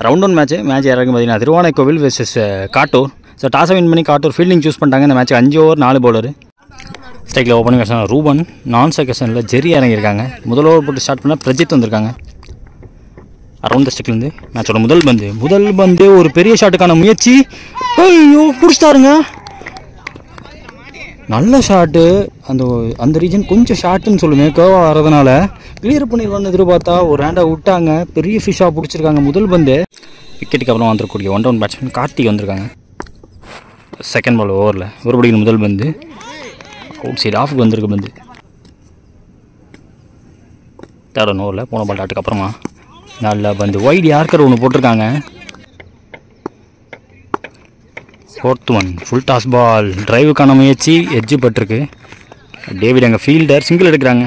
round one match match யாராருக்கும் பார்த்தீங்கன்னா Thiruvanaikoil versus Kattur so டாஸை வின் பண்ணி காட்டூர் ஃபீல்டிங் சூஸ் பண்ணிட்டாங்க இந்த மேட்ச் அஞ்சு ஓவர் நாலு பவுலர் ஸ்ட்ரைக்கில் ஓப்பனிங் கஷ்டம் ரூபன் நான் செகஷனில் ஜெரி இறங்கியிருக்காங்க முதல் ஓவர் போட்டு ஸ்டார்ட் பண்ண பிரஜித் வந்திருக்காங்க அரௌண்ட் த ஸ்டிக்லேருந்து மேட்சோட முதல் பந்து முதல் பந்து ஒரு பெரிய ஷாட்டுக்கான முயற்சி ஐயோ பிடிச்சிட்டாருங்க நல்ல ஷாட்டு அந்த அந்த ரீஜன் கொஞ்சம் ஷாட்டுன்னு சொல்லுவேன் கேர்வாக வரதுனால கிளியர் பண்ணிடுவான்னு எதிர்பார்த்தா ஒரு ரேண்டாக விட்டாங்க பெரிய ஃபிஷ்ஷாக பிடிச்சிருக்காங்க முதல் பந்து விக்கெட்டுக்கு அப்புறம் வந்துருக்கூடிய ஒன் டவுன் பேட்ஸ்மேன் கார்த்திக் வந்திருக்காங்க செகண்ட் பால் ஓவரில் ஒரு படிக்கிற முதல் பந்து அவுட் சைடு ஆஃபுக்கு வந்திருக்கு பந்து தேர்ட் ஒன் ஓவரில் போன பால் டாட்டுக்கு அப்புறமா நல்ல பந்து ஒயிட் யார்கர் ஒன்று போட்டிருக்காங்க fourth one full toss ball டிரைவுக்கான முயற்சி எட்ஜு பட்டிருக்கு டேவிட் அங்கே ஃபீல்டர் சிங்கிள் எடுக்கிறாங்க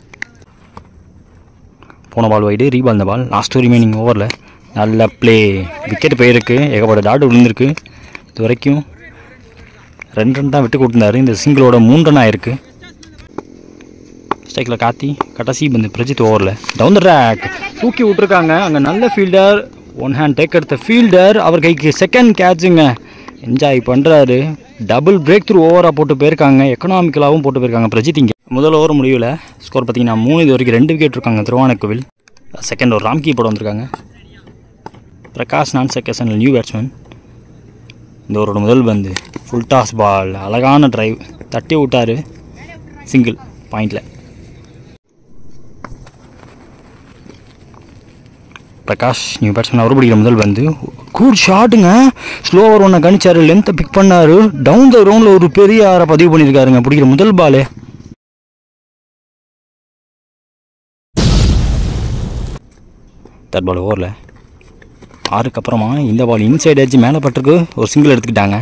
போன பால் வைடு ரீபால் இந்த பால் லாஸ்ட் ரிமைனிங் ஓவரில் நல்ல ப்ளே விக்கெட் போயிருக்கு ஏகப்பட்ட டாட் விழுந்திருக்கு இது வரைக்கும் ரெண்டு ரன் தான் விட்டு கொடுத்துருந்தாரு இந்த சிங்கிளோட மூணு ரன் ஆயிருக்கு ஸ்ட்ரைக்கில் காத்தி கடைசி பந்து பிரஜித் ஓவரில் டவுன் த ட்ராக் தூக்கி விட்ருக்காங்க அங்கே நல்ல ஃபீல்டர் ஒன் ஹேண்ட் டேக் எடுத்த ஃபீல்டர் அவர் கைக்கு செகண்ட் கேட்சுங்க என்ஜாய் பண்ணுறாரு டபுள் பிரேக் த்ரூ ஓவராக போட்டு போயிருக்காங்க எக்கனாமிக்கலாகவும் போட்டு போயிருக்காங்க பிரஜித் இங்கே முதல் ஓவர் முடிவில் ஸ்கோர் பார்த்தீங்கன்னா மூணு இது வரைக்கும் ரெண்டு விக்கெட் இருக்காங்க திருவானக்கோவில் செகண்ட் ஓவர் ராம்கி போட வந்திருக்காங்க பிரகாஷ் நான் செகண்ட் நியூ பேட்ஸ்மேன் இந்த ஓவரோட முதல் பந்து ஃபுல் டாஸ் பால் அழகான டிரைவ் தட்டி விட்டார் சிங்கிள் பாயிண்டில் பிரகாஷ் நியூ பேட்ஸ்மேன் அவர் பிடிக்கிற முதல் பந்து குட் ஷாட்டுங்க ஸ்லோ ஓவர் ஒன்று கணிச்சாரு லென்த்தை பிக் பண்ணாரு டவுன் த ரவுண்டில் ஒரு பெரிய ஆரை பதிவு பண்ணியிருக்காருங்க பிடிக்கிற முதல் பாலே தேர்ட் பால் ஓவரில் ஆறுக்கு அப்புறமா இந்த பால் இன்சைட் எட்ஜ் மேலே பட்டிருக்கு ஒரு சிங்கிள் எடுத்துக்கிட்டாங்க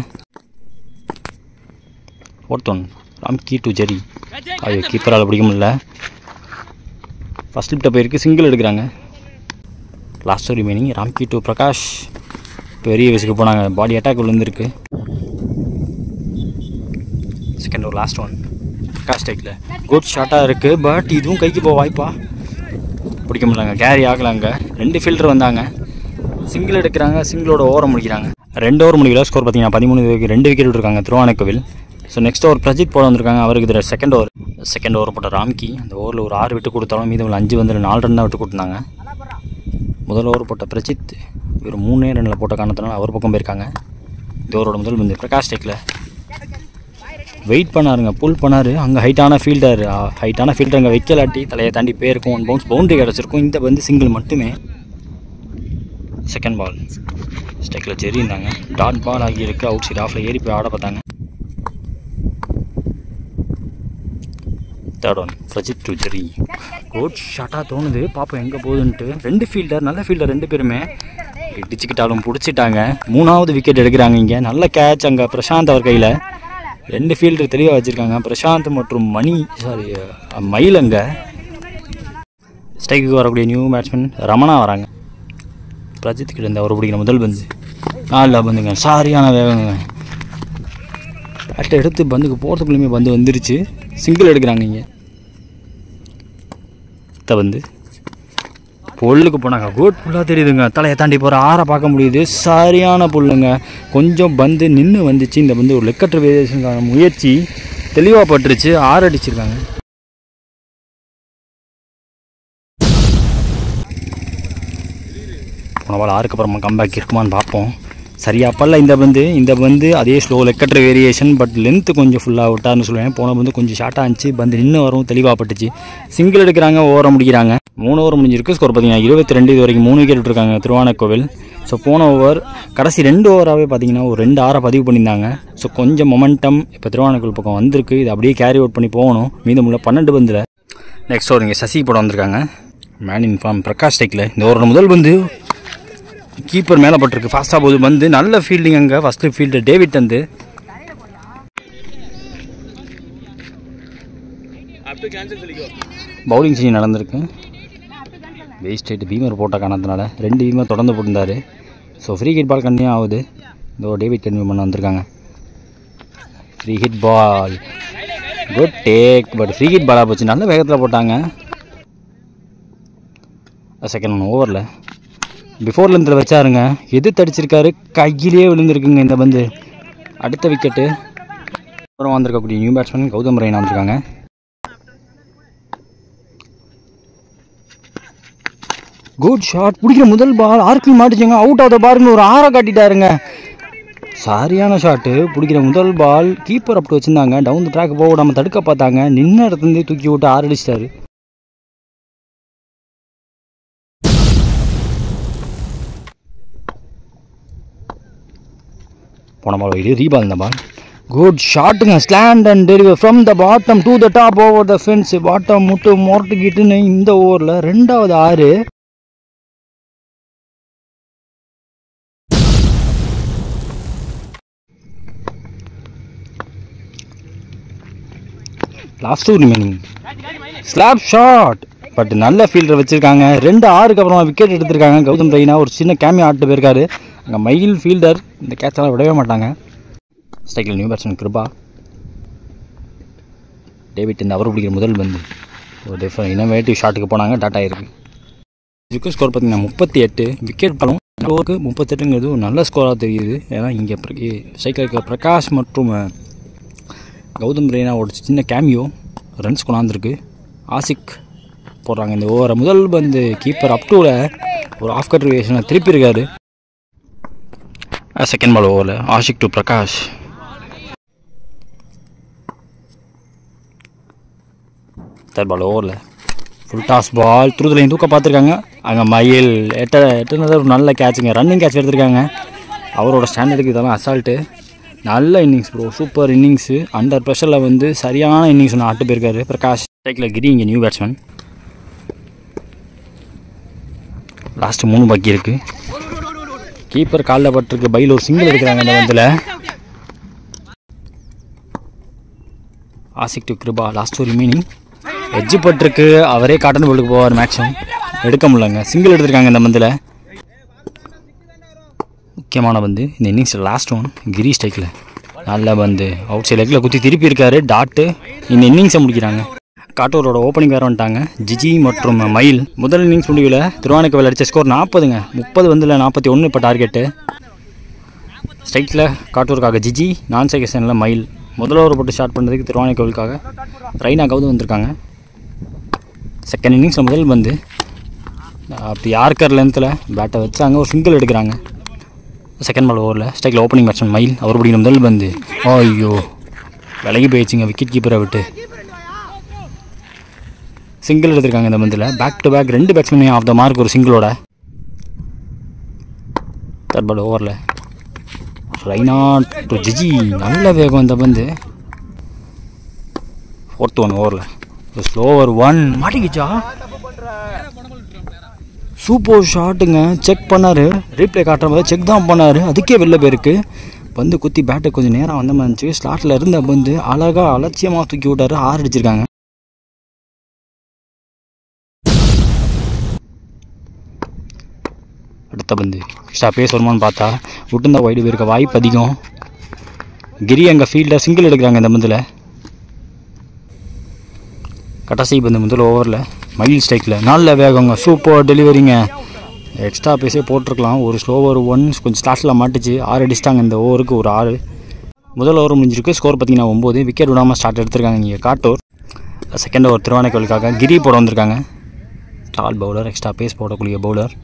fourth one Ramki to Jerry அது கீப்பரால் பிடிக்க முடியல ஃபஸ்ட் லிப்ட போயிருக்கு சிங்கிள் எடுக்கிறாங்க last remaining Ramki to Prakash பெரிய வயசுக்கு போனாங்க பாடி அட்டாக் விழுந்திருக்கு செகண்ட் ஒரு லாஸ்ட் ஒன் பிரகாஷ் டேக்கில் குட் ஷாட்டாக இருக்குது பட் இதுவும் கைக்கு போக வாய்ப்பா பிடிக்க முடியலங்க கேரி ஆகலாங்க ரெண்டு ஃபீல்டர் வந்தாங்க சிங்கிள் எடுக்கிறாங்க சிங்கிளோட ஓவரம் முடிக்கிறாங்க ரெண்டு ஓவர் முடிக்கல ஸ்கோர் பார்த்தீங்கன்னா பதிமூணு விக்கெட் ரெண்டு விக்கெட் இருக்காங்க Thiruvanaikoil so next over Prajith போட வந்திருக்காங்க அவருக்கு இது செகண்ட் ஓவர் செகண்ட் ஓவர் போட்ட ராம்கி அந்த ஓவரில் ஒரு ஆறு விட்டு கொடுத்தாலும் மீதம் அஞ்சு வந்து நாலு ரன் தான் விட்டு கொடுத்தாங்க முதல் ஓவர் போட்ட பிரஜித் இவர் மூணே ரன்னில் போட்ட காரணத்தினால அவர் பக்கம் போயிருக்காங்க இந்த ஓவரோட முதல் வந்து பிரகாஷ் டேக்கில் வெயிட் பண்ணாருங்க புல் பண்ணார் அங்கே ஹைட்டான ஃபீல்டர் ஹைட்டான ஃபீல்டர் அங்கே வைக்கலாட்டி தலையை தாண்டி போயிருக்கும் ஒன் பவுன்ஸ் பவுண்டரி கிடச்சிருக்கும் இந்த வந்து சிங்கிள் மட்டுமே செகண்ட் பால் ஸ்டெக்கில் ஜெரி இருந்தாங்க டாட் பால் ஆகியிருக்கு அவுட் சைட் ஆஃபில் ஏறி போய் ஆட பார்த்தாங்க third one Prajith to Jerry good ஷாட்டாக தோணுது பார்ப்போம் எங்கே போகுதுன்ட்டு ரெண்டு ஃபீல்டர் நல்ல ஃபீல்டர் ரெண்டு பேருமே இடிச்சுக்கிட்டாலும் பிடிச்சிட்டாங்க மூணாவது விக்கெட் எடுக்கிறாங்க இங்கே நல்ல கேட்ச் அங்கே பிரசாந்த் அவர் கையில் ரெண்டு ஃபீல்டர் தெளிவாக வச்சுருக்காங்க பிரசாந்த் மற்றும் மணி சாரி மயில் அங்கே ஸ்ட்ரைக்கு வரக்கூடிய நியூ பேட்ஸ்மேன் ரமணா வராங்க பிரஜித் கிட்ட இருந்து அவர் பிடிக்கிற முதல் பந்து நாலு பந்துங்க சாரியான வேகங்க பேட்டை எடுத்து பந்துக்கு போகிறதுக்குள்ளேயுமே பந்து வந்துருச்சு சிங்கிள் எடுக்கிறாங்க இங்கே அடுத்த வந்து புல்லுக்கு போனாங்க குட் புல்லாக தெரியுதுங்க தலையை தாண்டி போகிற ஆறை பார்க்க முடியுது சரியான புல்லுங்க கொஞ்சம் பந்து நின்று வந்துச்சு இந்த பந்து ஒரு லெக்கற்ற வேரியேஷனுக்கான முயற்சி தெளிவாக பட்டுருச்சு ஆறு அடிச்சிருக்காங்க போன பால் ஆறுக்கு அப்புறமா கம்பேக் இருக்குமான்னு பார்ப்போம் சரியா பல்ல இந்த பந்து இந்த பந்து அதே ஸ்லோ லெக்கற்ற வேரியேஷன் பட் லென்த்து கொஞ்சம் ஃபுல்லாக விட்டார்னு சொல்லுவேன் போன பந்து கொஞ்சம் ஷார்ட்டாக இருந்துச்சு பந்து நின்று வரும் தெளிவாக பட்டுச்சு சிங்கிள் எடுக்கிறாங்க ஓவரம் முடிக்கிறாங்க மூணு ஓவர் முடிஞ்சிருக்கு ஸ்கோர் பார்த்தீங்கன்னா இருபத்தி ரெண்டு இது வரைக்கும் மூணு விக்கெட் விட்டுருக்காங்க திருவானக்கோவில் ஸோ போன ஓவர் கடைசி ரெண்டு ஓவராகவே பார்த்தீங்கன்னா ஒரு ரெண்டு ஆறை பதிவு பண்ணியிருந்தாங்க ஸோ கொஞ்சம் மொமெண்டம் இப்போ திருவானக்கோவில் பக்கம் வந்திருக்கு இது அப்படியே கேரி அவுட் பண்ணி போகணும் மீதமுள்ள பன்னெண்டு பந்தில் நெக்ஸ்ட் ஓவர் இங்கே சசி போட வந்திருக்காங்க மேன் இன்ஃபார்ம் பிரகாஷ் டெக்கில் இந்த ஓவரோட முதல் பந்து கீப்பர் மேலே பட்டிருக்கு ஃபாஸ்ட்டாக போகுது வந்து நல்ல ஃபீல்டிங் அங்கே ஃபஸ்ட்டு ஃபீல்டர் டேவிட் வந்து பவுலிங் சீன் நடந்திருக்கு வேஸ்ட் ஹைட்டு பீமர் போட்ட காரணத்தினால ரெண்டு பீமர் தொடர்ந்து போட்டிருந்தாரு so free hit ball continue ஆகுது இதோ டேவிட் கன்வியூ பண்ண வந்திருக்காங்க free hit ball good take but free hit பாலாக போச்சு நல்ல வேகத்தில் போட்டாங்க செகண்ட் ஒன் ஓவரில் பிஃபோர் லென்த்தில் வச்சாருங்க எது தடிச்சிருக்காரு கையிலேயே விழுந்திருக்குங்க இந்த பந்து அடுத்த விக்கெட்டு அப்புறம் வந்திருக்கக்கூடிய நியூ பேட்ஸ்மேன் கௌதம் ரெய்னா வந்திருக்காங்க குட் ஷாட் பிடிக்கிற முதல் பால் ஆர்க்கில் மாட்டிச்சுங்க அவுட் ஆஃப் த பாருங்க ஒரு ஆறை காட்டிட்டாருங்க சரியான ஷாட்டு பிடிக்கிற முதல் பால் கீப்பர் அப்படி வச்சுருந்தாங்க டவுன் த ட்ராக் போக விடாம தடுக்க பார்த்தாங்க நின்ன இடத்துலேருந்தே தூக்கி விட்டு ஆறு அடிச்சிட்டாரு போன பால் வைடு ரீபால் இந்த பால் குட் ஷாட்டுங்க slant and deliver from the bottom to the top over the fence bottom முட்டு மொரட்டுக்கிட்டுன்னு இந்த ஓவரில் ரெண்டாவது ஆறு last two remaining slap shot but நல்ல ஃபீல்டர் வச்சிருக்காங்க ரெண்டு ஆறுக்கு அப்புறமா விக்கெட் எடுத்திருக்காங்க கௌதம் ரெய்னா ஒரு சின்ன கேமியோ ஆட்டு போயிருக்காரு அங்கே மயில் ஃபீல்டர் இந்த கேட்செல்லாம் விடவே மாட்டாங்க ஸ்ட்ரைக்கில் நியூ பேட்ஸ்மேன் கிருபா டேவிட் இந்த அவர் பிடிக்கிற முதல் பந்து ஒரு டிஃப்ரெண்ட் இனோவேட்டிவ் ஷாட்டுக்கு போனாங்க டாட்டா இருக்கு இதுக்கு ஸ்கோர் பார்த்தீங்கன்னா முப்பத்தி எட்டு விக்கெட் பலம் ஓவருக்கு முப்பத்தெட்டுங்கிறது ஒரு நல்ல ஸ்கோராக தெரியுது ஏன்னா இங்கே ஸ்ட்ரைக்கில் இருக்கிற பிரகாஷ் மற்றும் அஹ், கௌதம் ரெய்னாவோட சின்ன கேமியோ ரன்ஸ் கொண்டாந்துருக்கு ஆசிக் போடுறாங்க இந்த ஓவரை முதல் பந்து கீப்பர் அப் டூவில் ஒரு ஆஃப் கட் வேஷனை திருப்பி இருக்காரு செகண்ட் பால் ஓவரில் Ashik to Prakash third ball ஓவரில் ஃபுல் டாஸ் பால் துருதுலையும் தூக்க பார்த்துருக்காங்க அங்கே மயில் எட்ட எட்டுனது ஒரு நல்ல கேட்சுங்க ரன்னிங் கேட்ச் எடுத்திருக்காங்க அவரோட ஸ்டாண்டர்டுக்கு இதெல்லாம் அசால்ட்டு நல்ல innings bro super innings under ப்ரெஷரில் வந்து சரியான இன்னிங்ஸ் ஒன்று ஆட்டு போயிருக்காரு பிரகாஷ் ஸ்ட்ரைக்கில் கிரி இங்கே நியூ பேட்ஸ்மேன் லாஸ்ட்டு மூணு பாக்கி இருக்குது கீப்பர் காலில் பட்டிருக்கு பையில் ஒரு சிங்கிள் எடுக்கிறாங்க இந்த வந்தில் ஆசிக் டு கிருபா லாஸ்ட் ஒரு ரிமைனிங் எட்ஜு பட்டிருக்கு அவரே காட்டன் போலுக்கு போவார் மேக்ஸிமம் எடுக்க முடியலங்க சிங்கிள் எடுத்திருக்காங்க இந்த மந்தில் முக்கியமான பந்து இந்த இன்னிங்ஸ் லாஸ்ட் ஒன் கிரி ஸ்டைக்கில் நல்ல பந்து அவுட் சைட் லெக்கில் குத்தி திருப்பி இருக்காரு டாட்டு இந்த இன்னிங்ஸை முடிக்கிறாங்க காட்டூரோட ஓப்பனிங் வேறு வந்துட்டாங்க ஜிஜி மற்றும் மயில் முதல் இன்னிங்ஸ் முடிவில் திருவானைக்கவல் அடித்த ஸ்கோர் நாற்பதுங்க முப்பது வந்துல நாற்பத்தி ஒன்று இப்போ டார்கெட்டு ஸ்ட்ரைக்கில் காட்டூருக்காக ஜிஜி நான் செகஷனில் மயில் முதல் ஓவர் போட்டு ஸ்டார்ட் பண்ணுறதுக்கு திருவானைக்கோவிலுக்காக ரெய்னா கவுது வந்திருக்காங்க செகண்ட் இன்னிங்ஸில் முதல் பந்து அப்படி யார்கர் லென்த்தில் பேட்டை வச்சாங்க ஒரு சிங்கிள் எடுக்கிறாங்க செகண்ட் பால் ஓவரில் ஸ்ட்ரைக்கில் ஓப்பனிங் பேட்ஸ்மேன் மயில் அவர் பிடிக்கிற முதல் பந்து ஐயோ விலகி போயிடுச்சுங்க விக்கெட் கீப்பரை விட்டு சிங்கிள் எடுத்திருக்காங்க இந்த பந்தில் பேக் டு பேக் ரெண்டு பேட்ஸ்மேனே ஆஃப் த மார்க் ஒரு சிங்கிளோட தேர்ட் பால் ஓவரில் ரைனா டு ஜிஜி நல்ல வேகம் இந்த பந்து ஃபோர்த் ஒன் ஓவரில் ஸ்லோவர் ஒன் மாட்டிக்கிச்சா சூப்பர் ஷாட்டுங்க செக் பண்ணார் ரீப்ளே காட்டுற போது செக் தான் பண்ணார் அதுக்கே வெளில போயிருக்கு பந்து குத்தி பேட்டை கொஞ்சம் நேரம் வந்த மாதிரி இருந்துச்சு ஸ்லாட்டில் இருந்த பந்து அழகாக அலட்சியமாக தூக்கி விட்டாரு ஆறு அடிச்சிருக்காங்க அடுத்த பந்து எக்ஸ்ட்ரா பேஸ் வருமான்னு பார்த்தா விட்டுருந்தா வைடு போயிருக்க வாய்ப்பு அதிகம் கிரி அங்கே ஃபீல்டில் சிங்கிள் எடுக்கிறாங்க இந்த பந்தில் கடைசி பந்து முதல் ஓவரில் மயில் ஸ்ட்ரைக்கில் நல்ல வேகங்க சூப்பர் டெலிவரிங்க எக்ஸ்ட்ரா பேஸே போட்டிருக்கலாம் ஒரு ஸ்லோவர் ஒன் கொஞ்சம் ஸ்லாட்டில் மாட்டுச்சு ஆறு அடிச்சிட்டாங்க இந்த ஓவருக்கு ஒரு ஆறு முதல் ஓவர் முடிஞ்சிருக்கு ஸ்கோர் பார்த்தீங்கன்னா ஒம்பது விக்கெட் விடாமல் ஸ்டார்ட் எடுத்திருக்காங்க இங்கே காட்டூர் செகண்ட் ஓவர் திருவானைக்கோலுக்காக கிரி போட வந்திருக்காங்க டால் பவுலர் எக்ஸ்ட்ரா பேஸ் போடக்கூடிய பவுலர்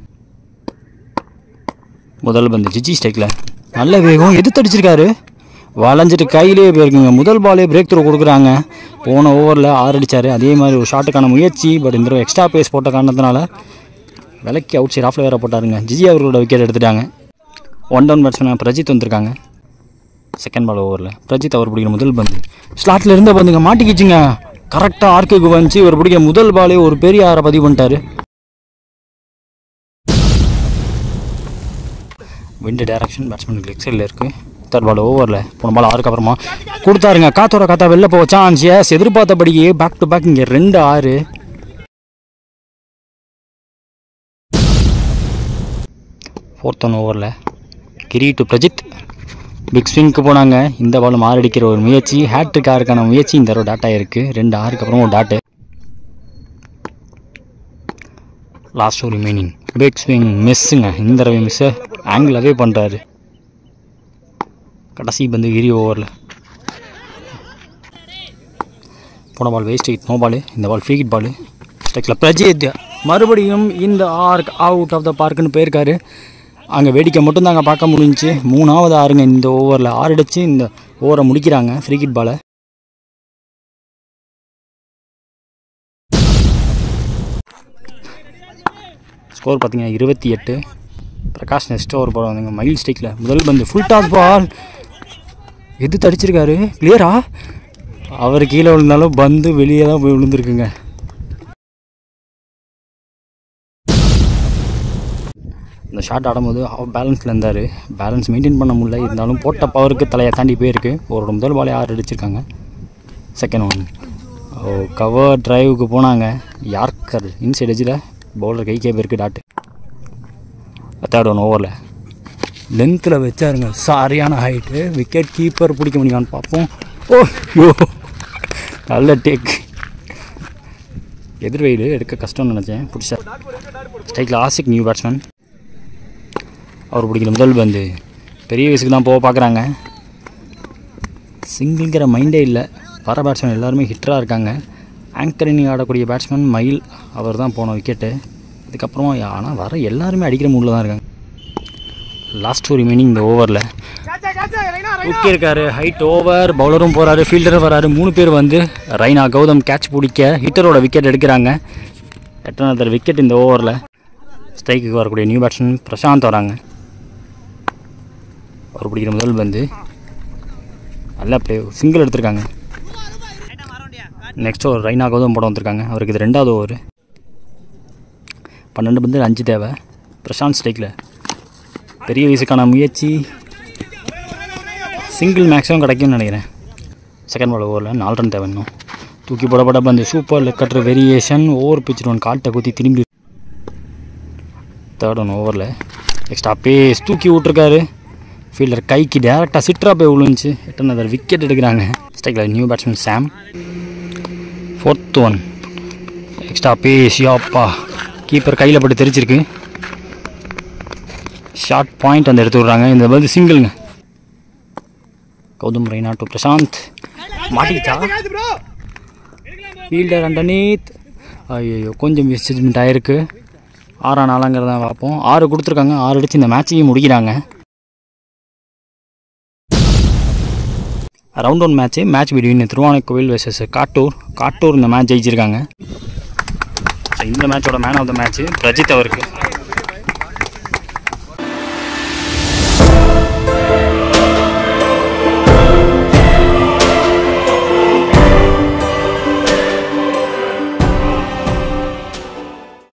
முதல் பந்து ஜிஜி ஸ்டைக்கில் நல்ல வேகம் எதிர்த்து அடிச்சிருக்காரு வளைஞ்சிட்டு கையிலேயே போயிருக்குங்க முதல் பாலே பிரேக் த்ரூ கொடுக்குறாங்க போன ஓவரில் ஆறு அடிச்சாரு அதே மாதிரி ஒரு ஷாட்டுக்கான முயற்சி பட் இந்த தடவை எக்ஸ்ட்ரா பேஸ் போட்ட காரணத்தினால விலைக்கு அவுட் சைட் ஆஃப்ல வேற போட்டாருங்க ஜிஜி அவர்களோட விக்கெட் எடுத்துட்டாங்க ஒன் டவுன் பேட்ஸ்மேன் பிரஜித் வந்திருக்காங்க செகண்ட் பால் ஓவரில் பிரஜித் அவர் பிடிக்கிற முதல் பந்து ஸ்லாட்டில் இருந்த பந்துங்க மாட்டிக்கிச்சுங்க கரெக்டாக ஆர்க்குக்கு வந்துச்சு இவர் பிடிக்கிற முதல் பாலே ஒரு பெரிய ஆறை பதிவு பண்ணிட்டாரு விண்டு டைரக்ஷன் பேட்ஸ்மேனுக்கு லெக் சைடில் இருக்குது தேர்ட் பால் ஓவரில் போன பால் ஆறுக்கு அப்புறமா கொடுத்தாருங்க காத்தோட காத்தா வெளில போக சான்ஸ் எஸ் எதிர்பார்த்தபடியே பேக் டு பேக் இங்கே ரெண்டு ஆறு ஃபோர்த் ஒன் ஓவரில் கிரி டு பிரஜித் பிக் ஸ்விங்க்கு போனாங்க இந்த பால் மாரடிக்கிற ஒரு முயற்சி ஹேட்ரிக் ஆறுக்கான முயற்சி இந்த தடவை டாட்டா இருக்குது ரெண்டு ஆறுக்கு அப்புறம் ஒரு டாட்டு லாஸ்ட் ஒரு ரிமைனிங் பேக் ஸ்விங் மிஸ்ஸுங்க இந்த தடவை மிஸ்ஸை ஆங்கிளாகவே பண்ணுறாரு கடைசி பந்து இரி ஓவரில் போன ball waist height no ball இந்த பால் ஃப்ரீ ஹிட் பால் ஸ்ட்ரைக்கில் பிரஜித் மறுபடியும் இந்த ஆர்க் அவுட் ஆஃப் த பார்க்குன்னு போயிருக்காரு அங்கே வேடிக்கை மட்டும் தாங்க பார்க்க முடிஞ்சுச்சு மூணாவது ஆறுங்க இந்த ஓவரில் ஆறு அடிச்சு இந்த ஓவரை முடிக்கிறாங்க ஃப்ரீ ஹிட் பாலை ஸ்கோர் பார்த்தீங்கன்னா இருபத்தி எட்டு பிரகாஷ் நெக்ஸ்ட் ஓவர் போட வந்தாங்க மைல் ஸ்டிக்கில் முதல் பந்து ஃபுல் டாஸ் பால் எது தடிச்சிருக்காரு கிளியரா அவர் கீழே விழுந்தாலும் பந்து வெளியே தான் போய் விழுந்திருக்குங்க இந்த ஷாட் ஆடும்போது ஆஃப் பேலன்ஸில் இருந்தார் பேலன்ஸ் மெயின்டைன் பண்ண முடியல இருந்தாலும் போட்ட பவருக்கு தலையை தாண்டி போயிருக்கு ஒரு முதல் பாலே ஆறு அடிச்சிருக்காங்க செகண்ட் ஒன் ஓ கவர் டிரைவுக்கு போனாங்க யார்கர் இன்சைட் எஜில் பவுலர் கைக்கே போயிருக்கு டாட்டு தேர்ட் ஒன் ஓவரில் லென்த்தில் வச்சாருங்க சரியான ஹைட்டு விக்கெட் கீப்பர் பிடிக்க முடியுமான்னு பார்ப்போம் ஓ யோ நல்ல டேக் எதிர்வெயில் எடுக்க கஷ்டம்னு நினச்சேன் பிடிச்சா ஸ்ட்ரைக்கில் ஆசிக் நியூ பேட்ஸ்மேன் அவர் பிடிக்கிற முதல் பந்து பெரிய வயசுக்கு தான் போக பார்க்குறாங்க சிங்கிள்ங்கிற மைண்டே இல்லை வர பேட்ஸ்மேன் எல்லாருமே ஹிட்டராக இருக்காங்க ஆங்கர் இன்னிங் ஆடக்கூடிய பேட்ஸ்மேன் மயில் அவர் தான் போன விக்கெட்டு இதுக்கப்புறமா ஆனால் வர எல்லாருமே அடிக்கிற மூடில் தான் இருக்காங்க லாஸ்ட் டூ ரிமைனிங் இந்த ஓவரில் தூக்கியிருக்காரு ஹைட் ஓவர் பவுலரும் போகிறாரு ஃபீல்டரும் வராரு மூணு பேர் வந்து ரைனா கௌதம் கேட்ச் பிடிக்க ஹிட்டரோட விக்கெட் எடுக்கிறாங்க எட்டனாவது விக்கெட் இந்த ஓவரில் ஸ்ட்ரைக்குக்கு வரக்கூடிய நியூ பேட்ஸ்மேன் பிரசாந்த் வராங்க அவர் பிடிக்கிற முதல் பந்து நல்ல ப்ளே சிங்கிள் எடுத்திருக்காங்க நெக்ஸ்ட் ஒரு ரைனா கௌதம் போட வந்திருக்காங்க அவருக்கு இது ரெண்டாவது ஓவர் பன்னெண்டு பந்து அஞ்சு தேவை பிரசாந்த் ஸ்ட்ரைக்கில் பெரிய வயசுக்கான முயற்சி சிங்கிள் மேக்ஸிமம் கிடைக்கும்னு நினைக்கிறேன் செகண்ட் பால் ஓவரில் நாலு ரன் தேவை இன்னும் தூக்கி போடப்பட பந்து super leg cutter variation over pitch one கால்ட்டை குத்தி திரும்பி தேர்ட் ஒன் ஓவரில் எக்ஸ்ட்ரா பேஸ் தூக்கி விட்ருக்காரு ஃபீல்டர் கைக்கு டேரெக்டாக சிட்ரா போய் விழுந்துச்சு எட்டனதர் விக்கெட் எடுக்கிறாங்க ஸ்ட்ரைக்கில் new batsman Sam fourth one extra pace யாப்பா கீப்பர் கையில் பட்டு தெரிச்சிருக்கு ஷார்ட் பாயிண்ட் வந்து எடுத்து விட்றாங்க இந்த வந்து சிங்கிள்ங்க கௌதம் ரெய்னா டு பிரசாந்த் மாட்டிக்கிச்சா ஃபீல்டர் அண்டர்நீத் ஐயோ கொஞ்சம் மிஸ்ஜட்மெண்ட் ஆயிருக்கு ஆறா நாலாங்கிறத பார்ப்போம் ஆறு கொடுத்துருக்காங்க ஆறு அடித்து இந்த மேட்சையும் முடிக்கிறாங்க round one match match between Thiruvanaikoil versus Kattur Kattur இந்த மேட்ச் ஜெயிச்சிருக்காங்க So, இந்த மேட்சோட man of the match Prajith அவருக்கு